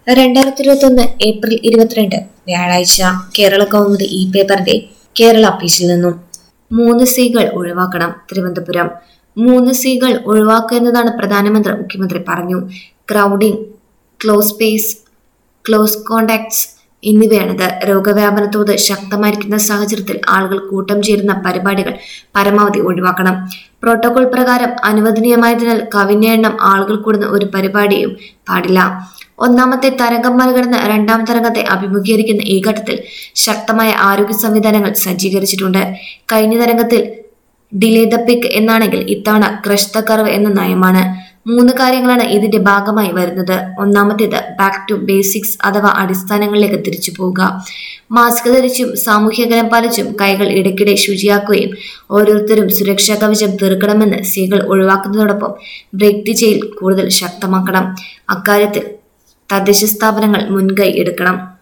രണ്ടായിരത്തി ഇരുപത്തൊന്ന് ഏപ്രിൽ ഇരുപത്തിരണ്ട് വ്യാഴാഴ്ച കേരള കൗമുദി ഇ പേപ്പറിന്റെ കേരള പേജിൽ നിന്നും മൂന്ന് സീകൾ ഒഴിവാക്കണം തിരുവനന്തപുരം മൂന്ന് സീകൾ ഒഴിവാക്കുക എന്നതാണ് പ്രധാനമന്ത്രി മുഖ്യമന്ത്രി പറഞ്ഞു crowding close space close contacts എന്നിവയാണിത് രോഗവ്യാപന തോത് ശക്തമായിരിക്കുന്ന സാഹചര്യത്തിൽ ആളുകൾ കൂട്ടം ചേരുന്ന പരിപാടികൾ പരമാവധി ഒഴിവാക്കണം പ്രോട്ടോകോൾ പ്രകാരം അനുവദനീയമായതിനാൽ കവിഞ്ഞ എണ്ണം ആളുകൾ കൂടുന്ന ഒരു പരിപാടിയും പാടില്ല ഒന്നാമത്തെ തരംഗം മറികടന്ന് രണ്ടാം തരംഗത്തെ അഭിമുഖീകരിക്കുന്ന ഈ ഘട്ടത്തിൽ ശക്തമായ ആരോഗ്യ സംവിധാനങ്ങൾ സജ്ജീകരിച്ചിട്ടുണ്ട് കഴിഞ്ഞ തരംഗത്തിൽ ഡിലേ ദ പിക്ക് എന്നാണെങ്കിൽ ഇത്തവണ ക്രഷ് ദ കർവ് എന്ന നയമാണ് മൂന്ന് കാര്യങ്ങളാണ് ഇതിന്റെ ഭാഗമായി വരുന്നത് ഒന്നാമത്തേത് ബാക്ക് ടു ബേസിക്സ് അഥവാ അടിസ്ഥാനങ്ങളിലേക്ക് തിരിച്ചു പോവുക മാസ്ക് ധരിച്ചും സാമൂഹ്യ അകലം പാലിച്ചും കൈകൾ ഇടയ്ക്കിടെ ശുചിയാക്കുകയും ഓരോരുത്തരും സുരക്ഷാ കവചം തീർക്കണമെന്ന് സീകൾ ഒഴിവാക്കുന്നതോടൊപ്പം ബ്രേക്ക് ദി ജയിൽ കൂടുതൽ ശക്തമാക്കണം അക്കാര്യത്തിൽ തദ്ദേശ സ്ഥാപനങ്ങൾ മുൻകൈ എടുക്കണം